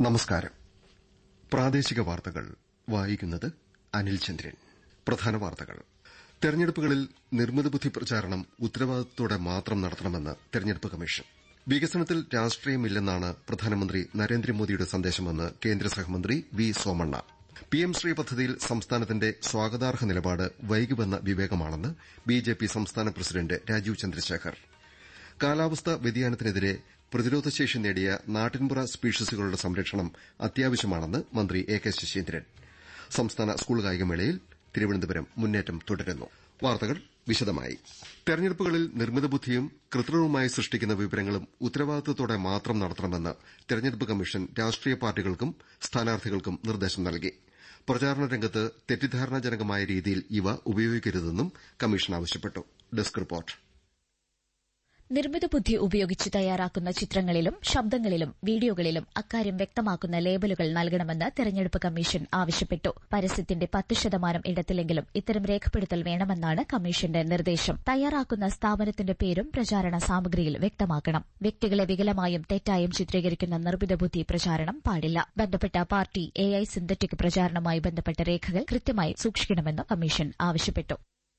നമസ്കാരം പ്രാദേശിക വാർത്തകൾ വായിക്കുന്നത് അനിൽ ചന്ദ്രൻ പ്രധാന വാർത്തകൾ തെരഞ്ഞെടുപ്പുകളിൽ നിർമ്മിതബുദ്ധി പ്രചാരണം ഉത്തരവാദിത്തത്തോടെ മാത്രം നടത്തണമെന്ന് തെരഞ്ഞെടുപ്പ് കമ്മീഷൻ വികസനത്തിൽ രാഷ്ട്രീയമില്ലെന്നാണ് പ്രധാനമന്ത്രി നരേന്ദ്രമോദിയുടെ സന്ദേശമെന്ന് കേന്ദ്ര സഹമന്ത്രി വി സോമണ്ണ പിഎം ശ്രീ പദ്ധതിയിൽ സംസ്ഥാനത്തിന്റെ സ്വാഗതാർഹ നിലപാട് വൈകിവന്ന വിവേകമാണെന്ന് ബിജെപി സംസ്ഥാന പ്രസിഡന്റ് രാജീവ് ചന്ദ്രശേഖർ കാലാവസ്ഥാ വ്യതിയാനത്തിനെതിരെ പ്രതിരോധശേഷി നേടിയ നാട്ടിൻപുറ സ്പീഷീസുകളുടെ സംരക്ഷണം അത്യാവശ്യമാണെന്ന് മന്ത്രി എ കെ ശശീന്ദ്രൻ സംസ്ഥാന സ്കൂൾ കായികമേളയിൽ തിരുവനന്തപുരം മുന്നേറ്റം തുടരുന്നു വാർത്തകൾ വിശദമായി തെരഞ്ഞെടുപ്പുകളിൽ നിർമ്മിതബുദ്ധിയും കൃത്രിമവുമായി സൃഷ്ടിക്കുന്ന വിവരങ്ങളും ഉത്തരവാദിത്തത്തോടെ മാത്രം നടത്തണമെന്ന് തെരഞ്ഞെടുപ്പ് കമ്മീഷൻ രാഷ്ട്രീയ പാർട്ടികൾക്കും സ്ഥാനാർത്ഥികൾക്കും നിർദ്ദേശം നൽകി പ്രചാരണ രംഗത്ത് തെറ്റിദ്ധാരണാജനകമായ രീതിയിൽ ഇവ ഉപയോഗിക്കരുതെന്നും കമ്മീഷൻ ആവശ്യപ്പെട്ടു ഡെസ്ക് റിപ്പോർട്ട് നിർമ്മിത ബുദ്ധി ഉപയോഗിച്ച് തയ്യാറാക്കുന്ന ചിത്രങ്ങളിലും ശബ്ദങ്ങളിലും വീഡിയോകളിലും അക്കാര്യം വ്യക്തമാക്കുന്ന ലേബലുകൾ നൽകണമെന്ന് തെരഞ്ഞെടുപ്പ് കമ്മീഷൻ ആവശ്യപ്പെട്ടു പരസ്യത്തിന്റെ പത്ത് ശതമാനം ഇടത്തിലെങ്കിലും ഇത്തരം രേഖപ്പെടുത്തൽ വേണമെന്നാണ് കമ്മീഷന്റെ നിർദ്ദേശം തയ്യാറാക്കുന്ന സ്ഥാപനത്തിന്റെ പേരും പ്രചാരണ സാമഗ്രിയിൽ വ്യക്തമാക്കണം വ്യക്തികളെ വികലമായും തെറ്റായും ചിത്രീകരിക്കുന്ന നിർമ്മിത ബുദ്ധി പ്രചാരണം പാടില്ല ബന്ധപ്പെട്ട പാർട്ടി എഐ സിന്തറ്റിക് പ്രചാരണവുമായി ബന്ധപ്പെട്ട രേഖകൾ കൃത്യമായി സൂക്ഷിക്കണമെന്നും കമ്മീഷൻ ആവശ്യപ്പെട്ടു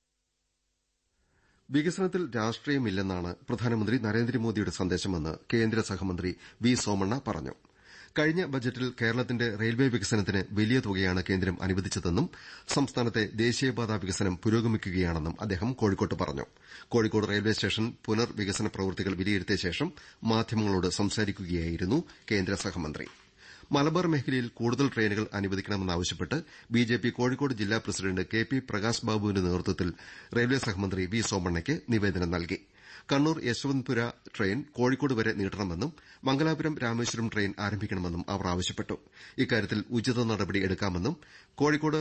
വികസനത്തിൽ രാഷ്ട്രീയമില്ലെന്നാണ് പ്രധാനമന്ത്രി നരേന്ദ്രമോദിയുടെ സന്ദേശമെന്ന് കേന്ദ്ര സഹമന്ത്രി വി സോമണ്ണ പറഞ്ഞു കഴിഞ്ഞ ബജറ്റിൽ കേരളത്തിന്റെ റെയിൽവേ വികസനത്തിന് വലിയ തുകയാണ് കേന്ദ്രം അനുവദിച്ചതെന്നും സംസ്ഥാനത്തെ ദേശീയപാതാ വികസനം പുരോഗമിക്കുകയാണെന്നും അദ്ദേഹം കോഴിക്കോട്ട് പറഞ്ഞു കോഴിക്കോട് റെയിൽവേ സ്റ്റേഷൻ പുനർവികസന പ്രവൃത്തികൾ വിലയിരുത്തിയ ശേഷം മാധ്യമങ്ങളോട് സംസാരിക്കുകയായിരുന്നു കേന്ദ്ര സഹമന്ത്രി മലബാർ മേഖലയിൽ കൂടുതൽ ട്രെയിനുകൾ അനുവദിക്കണമെന്നാവശ്യപ്പെട്ട് ബിജെപി കോഴിക്കോട് ജില്ലാ പ്രസിഡന്റ് കെ പി പ്രകാശ് ബാബുവിന്റെ നേതൃത്വത്തിൽ റെയിൽവേ സഹമന്ത്രി വി സോമണ്ണയ്ക്ക് നിവേദനം നൽകി കണ്ണൂർ യശ്വന്ത്പുര ട്രെയിൻ കോഴിക്കോട് വരെ നീട്ടണമെന്നും മംഗലാപുരം രാമേശ്വരം ട്രെയിൻ ആരംഭിക്കണമെന്നും അവർ ആവശ്യപ്പെട്ടു ഇക്കാര്യത്തിൽ ഉചിത നടപടി എടുക്കാമെന്നും കോഴിക്കോട്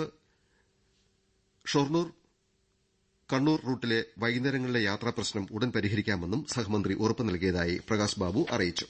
ഷൊർണൂർ കണ്ണൂർ റൂട്ടിലെ വൈകുന്നേരങ്ങളിലെ യാത്രാ പ്രശ്നം ഉടൻ പരിഹരിക്കാമെന്നും സഹമന്ത്രി ഉറപ്പ് നൽകിയതായി പ്രകാശ് ബാബു അറിയിച്ചു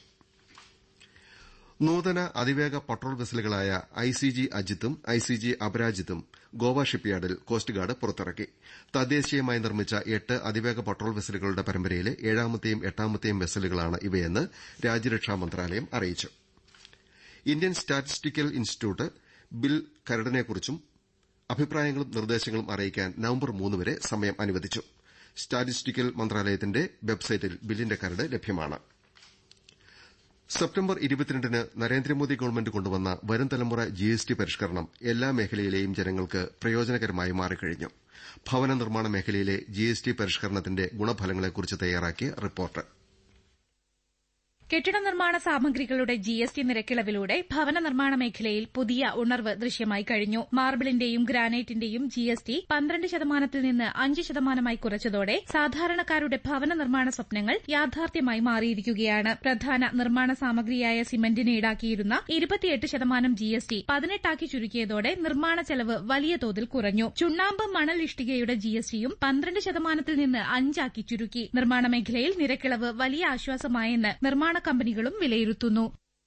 നൂതന അതിവേഗ പട്രോൾ വെസലുകളായ ഐസിജി അജിത്തും ഐസിജി അപരാജിത്തും ഗോവ ഷിപ്പ്യാർഡിൽ കോസ്റ്റ് ഗാർഡ് പുറത്തിറക്കി തദ്ദേശീയമായി നിർമ്മിച്ച എട്ട് അതിവേഗ പട്രോൾ വെസലുകളുടെ പരമ്പരയിലെ ഏഴാമത്തെയും എട്ടാമത്തെയും വെസലുകളാണ് ഇവയെന്ന് രാജ്യരക്ഷാ മന്ത്രാലയം അറിയിച്ചു ഇന്ത്യൻ സ്റ്റാറ്റിസ്റ്റിക്കൽ ഇൻസ്റ്റിറ്റ്യൂട്ട് ബിൽ കരടിനെക്കുറിച്ചും അഭിപ്രായങ്ങളും നിർദ്ദേശങ്ങളും അറിയിക്കാൻ നവംബർ മൂന്ന് വരെ സമയം അനുവദിച്ചു സ്റ്റാറ്റിസ്റ്റിക്കൽ മന്ത്രാലയത്തിന്റെ വെബ്സൈറ്റിൽ ബില്ലിന്റെ കരട് ലഭ്യമാണ് സെപ്റ്റംബർ ഇരുപത്തിരണ്ടിന് നരേന്ദ്രമോദി ഗവൺമെന്റ് കൊണ്ടുവന്ന വരും തലമുറ ജിഎസ്ടി പരിഷ്കരണം എല്ലാ മേഖലയിലെയും ജനങ്ങൾക്ക് പ്രയോജനകരമായി മാറിക്കഴിഞ്ഞു ഭവന നിർമ്മാണ മേഖലയിലെ ജിഎസ്ടി പരിഷ്കരണത്തിന്റെ ഗുണഫലങ്ങളെക്കുറിച്ച് തയ്യാറാക്കിയ റിപ്പോർട്ട് കെട്ടിട നിർമ്മാണ സാമഗ്രികളുടെ ജി എസ് ടി നിരക്കിളവിലൂടെ ഭവന നിർമ്മാണ മേഖലയിൽ പുതിയ ഉണർവ് ദൃശ്യമായി കഴിഞ്ഞു മാർബിളിന്റെയും ഗ്രാനൈറ്റിന്റെയും ജി എസ് ടി പന്ത്രണ്ട് ശതമാനത്തിൽ നിന്ന് അഞ്ച് ശതമാനമായി കുറച്ചതോടെ സാധാരണക്കാരുടെ ഭവന നിർമ്മാണ സ്വപ്നങ്ങൾ യാഥാർത്ഥ്യമായി മാറിയിരിക്കുകയാണ് പ്രധാന നിർമ്മാണ സാമഗ്രിയായ സിമന്റിന് ഈടാക്കിയിരുന്ന ഇരുപത്തിയെട്ട് ശതമാനം ജി എസ് ടി പതിനെട്ടാക്കി ചുരുക്കിയതോടെ നിർമ്മാണ ചെലവ് വലിയ തോതിൽ കുറഞ്ഞു ചുണ്ണാമ്പ് മണൽ ഇഷ്ടികയുടെ ജി എസ് ടിയും പന്ത്രണ്ട് ശതമാനത്തിൽ നിന്ന് അഞ്ചാക്കി ചുരുക്കി നിർമ്മാണ മേഖലയിൽ നിരക്കിളവ് വലിയ ആശ്വാസമായെന്ന് നിർമ്മാണ കമ്പനികളും വിലയിരുത്തുന്നു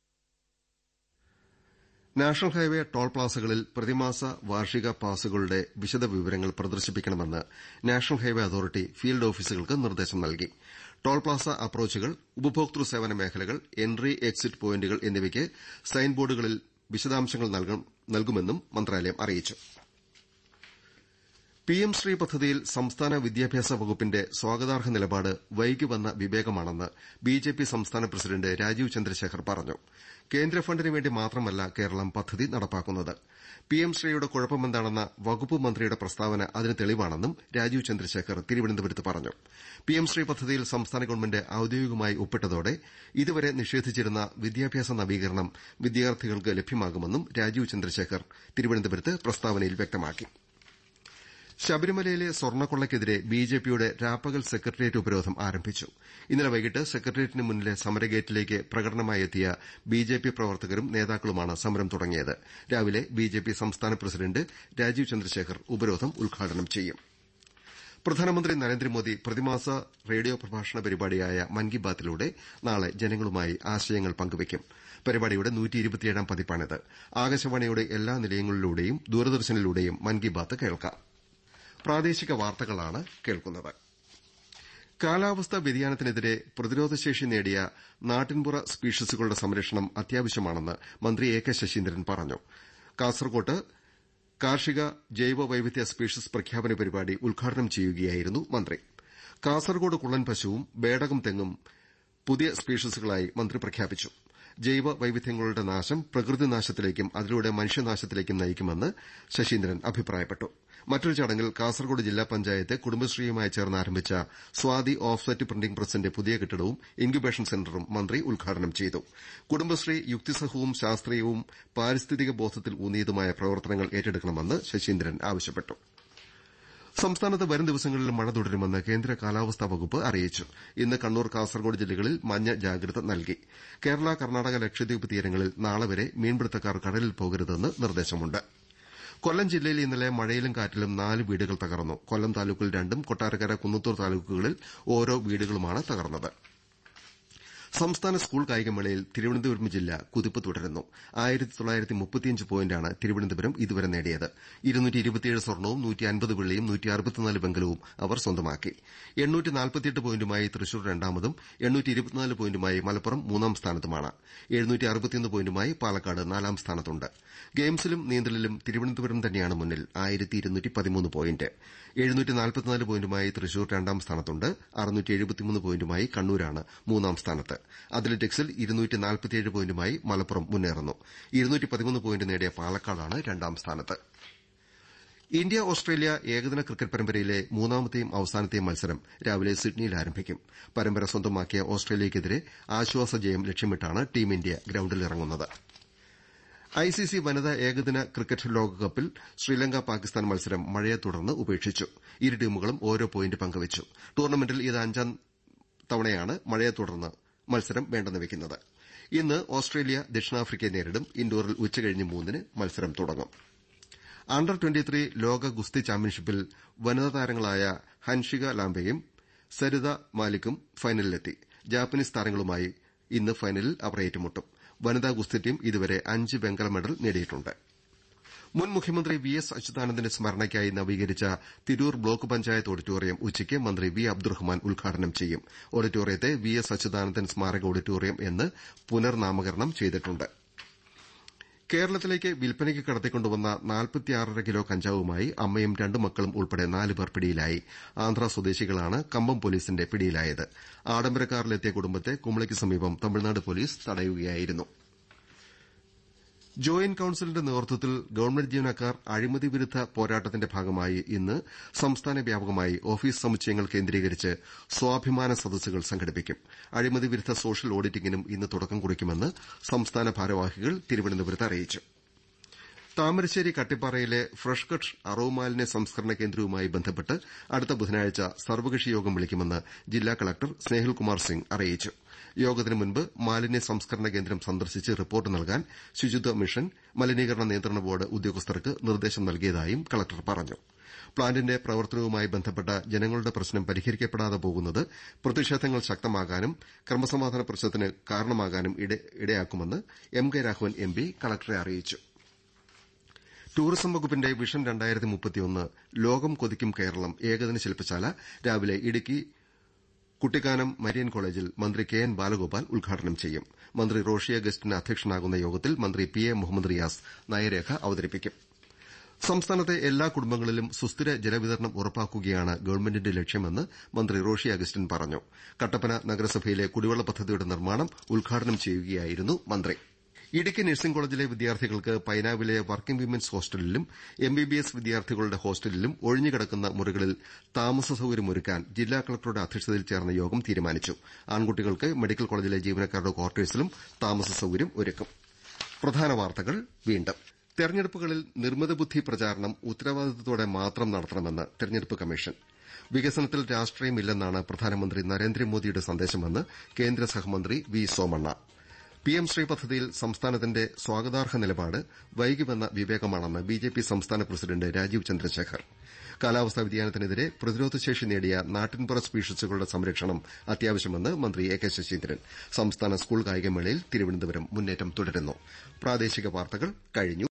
നാഷണൽ ഹൈവേ ടോൾ പ്ലാസകളിൽ പ്രതിമാസ വാർഷിക പാസുകളുടെ വിശദവിവരങ്ങൾ പ്രദർശിപ്പിക്കണമെന്ന് നാഷണൽ ഹൈവേ അതോറിറ്റി ഫീൽഡ് ഓഫീസുകൾക്ക് നിർദ്ദേശം നൽകി ടോൾ പ്ലാസ അപ്രോച്ചുകൾ ഉപഭോക്തൃ സേവന മേഖലകൾ എൻട്രി എക്സിറ്റ് പോയിന്റുകൾ എന്നിവയ്ക്ക് സൈൻ ബോർഡുകളിൽ വിശദാംശങ്ങൾ നൽകുമെന്നും മന്ത്രാലയം അറിയിച്ചു പിഎം ശ്രീ പദ്ധതിയിൽ സംസ്ഥാന വിദ്യാഭ്യാസ വകുപ്പിന്റെ സ്വാഗതാർഹ നിലപാട് വൈകിവന്ന വിവേകമാണെന്ന് ബിജെപി സംസ്ഥാന പ്രസിഡന്റ് രാജീവ് ചന്ദ്രശേഖർ പറഞ്ഞു കേന്ദ്ര ഫണ്ടിന് വേണ്ടി മാത്രമല്ല കേരളം പദ്ധതി നടപ്പാക്കുന്നത് പിഎം ശ്രീയുടെ കുഴപ്പമെന്താണെന്ന വകുപ്പ് മന്ത്രിയുടെ പ്രസ്താവന അതിന് തെളിവാണെന്നും രാജീവ് ചന്ദ്രശേഖർ തിരുവനന്തപുരത്ത് പറഞ്ഞു പിഎം ശ്രീ പദ്ധതിയിൽ സംസ്ഥാന ഗവൺമെന്റ് ഔദ്യോഗികമായി ഒപ്പിട്ടതോടെ ഇതുവരെ നിഷേധിച്ചിരുന്ന വിദ്യാഭ്യാസ നവീകരണം വിദ്യാർത്ഥികൾക്ക് ലഭ്യമാകുമെന്നും രാജീവ് ചന്ദ്രശേഖർ തിരുവനന്തപുരത്ത് പ്രസ്താവനയിൽ വ്യക്തമാക്കി ശബരിമലയിലെ സ്വർണ്ണക്കൊള്ളയ്ക്കെതിരെ ബിജെപിയുടെ രാപ്പകൽ സെക്രട്ടേറിയറ്റ് ഉപരോധം ആരംഭിച്ചു ഇന്നലെ വൈകിട്ട് സെക്രട്ടേറിയറ്റിന് മുന്നിലെ സമരഗേറ്റിലേക്ക് പ്രകടനമായി എത്തിയ ബിജെപി പ്രവർത്തകരും നേതാക്കളുമാണ് സമരം തുടങ്ങിയത് രാവിലെ ബിജെപി സംസ്ഥാന പ്രസിഡന്റ് രാജീവ് ചന്ദ്രശേഖർ ഉപരോധം ഉദ്ഘാടനം ചെയ്യും പ്രധാനമന്ത്രി നരേന്ദ്രമോദി പ്രതിമാസ റേഡിയോ പ്രഭാഷണ പരിപാടിയായ മൻ കി ബാത്തിലൂടെ നാളെ ജനങ്ങളുമായി ആശയങ്ങൾ പങ്കുവയ്ക്കും പരിപാടിയുടെ പതിപ്പാണിത് ആകാശവാണിയുടെ എല്ലാ നിലയങ്ങളിലൂടെയും ദൂരദർശനിലൂടെയും മൻ കി ബാത്ത് കേൾക്കാം പ്രാദേശിക വാർത്തകളാണ് കേൾക്കുന്നത് കാലാവസ്ഥാ വ്യതിയാനത്തിനെതിരെ പ്രതിരോധശേഷി നേടിയ നാട്ടിൻപുറ സ്പീഷീസുകളുടെ സംരക്ഷണം അത്യാവശ്യമാണെന്ന് മന്ത്രി എ കെ ശശീന്ദ്രൻ പറഞ്ഞു കാസർകോട്ട് കാർഷിക ജൈവ വൈവിധ്യ സ്പീഷീസ് പ്രഖ്യാപന പരിപാടി ഉദ്ഘാടനം ചെയ്യുകയായിരുന്നു മന്ത്രി കാസർകോട് കുള്ളൻ പശുവും ബേഡകം തെങ്ങും പുതിയ സ്പീഷീസുകളായി മന്ത്രി പ്രഖ്യാപിച്ചു ജൈവ വൈവിധ്യങ്ങളുടെ നാശം പ്രകൃതി നാശത്തിലേക്കും അതിലൂടെ മനുഷ്യനാശത്തിലേക്കും നയിക്കുമെന്ന് ശശീന്ദ്രൻ അഭിപ്രായപ്പെട്ടു മറ്റൊരു ചടങ്ങിൽ കാസർകോട് ജില്ലാ പഞ്ചായത്ത് കുടുംബശ്രീയുമായി ചേർന്ന് ആരംഭിച്ച സ്വാതി ഓഫ്സെറ്റ് പ്രിന്റിംഗ് പ്രസിന്റെ പുതിയ കെട്ടിടവും ഇൻക്യുബേഷൻ സെന്ററും മന്ത്രി ഉദ്ഘാടനം ചെയ്തു കുടുംബശ്രീ യുക്തിസഹവും ശാസ്ത്രീയവും പാരിസ്ഥിതിക ബോധത്തിൽ ഊന്നിയതുമായ പ്രവർത്തനങ്ങൾ ഏറ്റെടുക്കണമെന്ന് ശശീന്ദ്രൻ ആവശ്യപ്പെട്ടു സംസ്ഥാനത്ത് വരും ദിവസങ്ങളിൽ മഴ തുടരുമെന്ന് കേന്ദ്ര കാലാവസ്ഥാ വകുപ്പ് അറിയിച്ചു ഇന്ന് കണ്ണൂർ കാസർകോട് ജില്ലകളിൽ മഞ്ഞ ജാഗ്രത നൽകി കേരള കർണാടക ലക്ഷദ്വീപ് തീരങ്ങളിൽ നാളെ വരെ മീൻപിടുത്തക്കാർ കടലിൽ പോകരുതെന്ന് നിർദ്ദേശമുണ്ട് കൊല്ലം ജില്ലയിൽ ഇന്നലെ മഴയിലും കാറ്റിലും നാല് വീടുകൾ തകർന്നു കൊല്ലം താലൂക്കിൽ രണ്ടും കൊട്ടാരക്കര കുന്നത്തൂർ താലൂക്കുകളിൽ ഓരോ വീടുകളുമാണ് തകർന്നത് സംസ്ഥാന സ്കൂൾ കായികമേളയിൽ തിരുവനന്തപുരം ജില്ല കുതിപ്പ് തുടരുന്നു പോയിന്റാണ് തിരുവനന്തപുരം ഇതുവരെ നേടിയത് സ്വർണവും വെള്ളിയും വെങ്കലവും അവർ സ്വന്തമാക്കി പോയിന്റുമായി തൃശൂർ രണ്ടാമതും പോയിന്റുമായി മലപ്പുറം മൂന്നാം സ്ഥാനത്തുമാണ് പോയിന്റുമായി പാലക്കാട് നാലാം സ്ഥാനത്തുണ്ട് ഗെയിംസിലും നീന്തലിലും തിരുവനന്തപുരം തന്നെയാണ് മുന്നിൽ പോയിന്റ് പോയിന്റുമായി തൃശൂർ രണ്ടാം സ്ഥാനത്തുണ്ട് പോയിന്റുമായി കണ്ണൂരാണ് മൂന്നാം സ്ഥാനത്ത് അത്ലറ്റിക്സിൽ പോയിന്റുമായി മലപ്പുറം മുന്നേറുന്നു പോയിന്റ് നേടിയ പാലക്കാടാണ് രണ്ടാം സ്ഥാനത്ത് ഇന്ത്യ ഓസ്ട്രേലിയ ഏകദിന ക്രിക്കറ്റ് പരമ്പരയിലെ മൂന്നാമത്തെയും അവസാനത്തെയും മത്സരം രാവിലെ സിഡ്നിയിൽ ആരംഭിക്കും പരമ്പര സ്വന്തമാക്കിയ ഓസ്ട്രേലിയയ്ക്കെതിരെ ആശ്വാസ ജയം ലക്ഷ്യമിട്ടാണ് ടീം ഇന്ത്യ ഗ്രൌണ്ടിലിറങ്ങുന്നത് ഐസിസി വനിതാ ഏകദിന ക്രിക്കറ്റ് ലോകകപ്പിൽ ശ്രീലങ്ക പാകിസ്ഥാൻ മത്സരം മഴയെ തുടർന്ന് ഉപേക്ഷിച്ചു ഇരു ടീമുകളും ഓരോ പോയിന്റ് പങ്കുവച്ചു ടൂർണമെന്റിൽ ഇത് അഞ്ചാം തവണയാണ് മഴയെ തുടർന്ന് മത്സരം വേണ്ടെന്ന് വെക്കുന്നത് ഇന്ന് ഓസ്ട്രേലിയ ദക്ഷിണാഫ്രിക്കയെ നേരിടും ഇൻഡോറിൽ ഉച്ചകഴിഞ്ഞ് മൂന്നിന് മത്സരം തുടങ്ങും അണ്ടർ ലോക ഗുസ്തി ചാമ്പ്യൻഷിപ്പിൽ വനിതാ താരങ്ങളായ ഹൻഷിക ലാംബയും സരിത മാലിക്കും ഫൈനലിലെത്തി ജാപ്പനീസ് താരങ്ങളുമായി ഇന്ന് ഫൈനലിൽ അവർ ഏറ്റുമുട്ടും വനിതാ ഗുസ്തി ടീം ഇതുവരെ അഞ്ച് വെങ്കല മെഡൽ നേടിയിട്ടുണ്ട് മുൻ മുഖ്യമന്ത്രി വി എസ് അച്യുതാനന്ദന്റെ സ്മരണയ്ക്കായി നവീകരിച്ച തിരൂർ ബ്ലോക്ക് പഞ്ചായത്ത് ഓഡിറ്റോറിയം ഉച്ചയ്ക്ക് മന്ത്രി വി അബ്ദുറഹ്മാൻ ഉദ്ഘാടനം ചെയ്യും ഓഡിറ്റോറിയത്തെ വി എസ് അച്യുതാനന്ദൻ സ്മാരക ഓഡിറ്റോറിയം എന്ന് പുനർനാമകരണം ചെയ്തിട്ടുണ്ട് കേരളത്തിലേക്ക് വിൽപ്പനയ്ക്ക് കടത്തിക്കൊണ്ടുവന്ന നാൽപ്പത്തിയാറര കിലോ കഞ്ചാവുമായി അമ്മയും രണ്ട് മക്കളും ഉൾപ്പെടെ നാല് പേർ പിടിയിലായി ആന്ധ്ര സ്വദേശികളാണ് കമ്പം പോലീസിന്റെ പിടിയിലായത് ആഡംബര കാറിലെത്തിയ കുടുംബത്തെ കുമളിക്ക് സമീപം തമിഴ്നാട് പോലീസ് തടയുകയായിരുന്നു ജോയിന്റ് കൌൺസിലിന്റെ നേതൃത്വത്തിൽ ഗവൺമെന്റ് ജീവനക്കാർ അഴിമതി വിരുദ്ധ പോരാട്ടത്തിന്റെ ഭാഗമായി ഇന്ന് സംസ്ഥാന വ്യാപകമായി ഓഫീസ് സമുച്ചയങ്ങൾ കേന്ദ്രീകരിച്ച് സ്വാഭിമാന സദസ്സുകൾ സംഘടിപ്പിക്കും അഴിമതി വിരുദ്ധ സോഷ്യൽ ഓഡിറ്റിംഗിനും ഇന്ന് തുടക്കം കുറിക്കുമെന്ന് സംസ്ഥാന ഭാരവാഹികൾ തിരുവനന്തപുരത്ത് അറിയിച്ചു താമരശ്ശേരി കട്ടിപ്പാറയിലെ ഫ്രഷ് കട്ട് അറവുമാലിന്യ സംസ്കരണ കേന്ദ്രവുമായി ബന്ധപ്പെട്ട് അടുത്ത ബുധനാഴ്ച സർവകക്ഷി യോഗം വിളിക്കുമെന്ന് ജില്ലാ കളക്ടർ സ്നേഹിൽകുമാർ സിംഗ് അറിയിച്ചു യോഗത്തിനു മുൻപ് മാലിന്യ സംസ്കരണ കേന്ദ്രം സന്ദർശിച്ച് റിപ്പോർട്ട് നൽകാൻ ശുചിത്വ മിഷൻ മലിനീകരണ നിയന്ത്രണ ബോർഡ് ഉദ്യോഗസ്ഥർക്ക് നിർദ്ദേശം നൽകിയതായും കളക്ടർ പറഞ്ഞു പ്ലാന്റിന്റെ പ്രവർത്തനവുമായി ബന്ധപ്പെട്ട ജനങ്ങളുടെ പ്രശ്നം പരിഹരിക്കപ്പെടാതെ പോകുന്നത് പ്രതിഷേധങ്ങൾ ശക്തമാകാനും ക്രമസമാധാന പ്രശ്നത്തിന് കാരണമാകാനും ഇടയാക്കുമെന്ന് M K Raghavan M P കളക്ടറെ അറിയിച്ചു ടൂറിസം വകുപ്പിന്റെ വിഷൻ ലോകം കൊതിക്കും കേരളം ഏകദിന ശില്പശാല രാവിലെ ഇടുക്കി കുട്ടിക്കാനം മരിയൻ കോളേജിൽ മന്ത്രി കെ എൻ ബാലഗോപാൽ ഉദ്ഘാടനം ചെയ്യും മന്ത്രി റോഷി അഗസ്റ്റിൻ അധ്യക്ഷനാകുന്ന യോഗത്തിൽ മന്ത്രി പി എ മുഹമ്മദ് റിയാസ് നയരേഖ അവതരിപ്പിക്കും സംസ്ഥാനത്തെ എല്ലാ കുടുംബങ്ങളിലും സുസ്ഥിര ജലവിതരണം ഉറപ്പാക്കുകയാണ് ഗവൺമെന്റിന്റെ ലക്ഷ്യമെന്ന് മന്ത്രി റോഷി അഗസ്റ്റിൻ പറഞ്ഞു കട്ടപ്പന നഗരസഭയിലെ കുടിവെള്ള പദ്ധതിയുടെ നിർമ്മാണം ഉദ്ഘാടനം ചെയ്യുകയായിരുന്നു മന്ത്രി ഇടുക്കി നഴ്സിംഗ് കോളേജിലെ വിദ്യാർത്ഥികൾക്ക് പൈനാവിലെ വർക്കിംഗ് വിമൻസ് ഹോസ്റ്റലിലും എംബിബിഎസ് വിദ്യാർത്ഥികളുടെ ഹോസ്റ്റലിലും ഒഴിഞ്ഞുകിടക്കുന്ന മുറികളിൽ താമസ സൌകര്യമൊരുക്കാൻ ജില്ലാ കളക്ടറുടെ അധ്യക്ഷതയിൽ ചേർന്ന യോഗം തീരുമാനിച്ചു ആൺകുട്ടികൾക്ക് മെഡിക്കൽ കോളേജിലെ ജീവനക്കാരുടെ ക്വാർട്ടേഴ്സിലും താമസ സൌകര്യം ഒരുക്കും തെരഞ്ഞെടുപ്പുകളിൽ നിർമ്മിതബുദ്ധി പ്രചാരണം ഉത്തരവാദിത്തത്തോടെ മാത്രം നടത്തണമെന്ന് തെരഞ്ഞെടുപ്പ് കമ്മീഷൻ വികസനത്തിൽ രാഷ്ട്രീയമില്ലെന്നാണ് പ്രധാനമന്ത്രി നരേന്ദ്രമോദിയുടെ സന്ദേശമെന്ന് കേന്ദ്ര സഹമന്ത്രി വി സോമണ്ണ പിഎം ശ്രീ പദ്ധതിയിൽ സംസ്ഥാനത്തിന്റെ സ്വാഗതാർഹ നിലപാട് വൈകി വന്ന വിവേകമാണെന്ന് ബിജെപി സംസ്ഥാന പ്രസിഡന്റ് രാജീവ് ചന്ദ്രശേഖർ കാലാവസ്ഥാ വ്യതിയാനത്തിനെതിരെ പ്രതിരോധശേഷി നേടിയ നാട്ടിൻപുറ സ്പീഷീസുകളുടെ സംരക്ഷണം അത്യാവശ്യമെന്ന് മന്ത്രി എ കെ ശശീന്ദ്രൻ സംസ്ഥാന സ്കൂൾ കായികമേളയിൽ തിരുവനന്തപുരം മുന്നേറ്റം തുടരുന്നു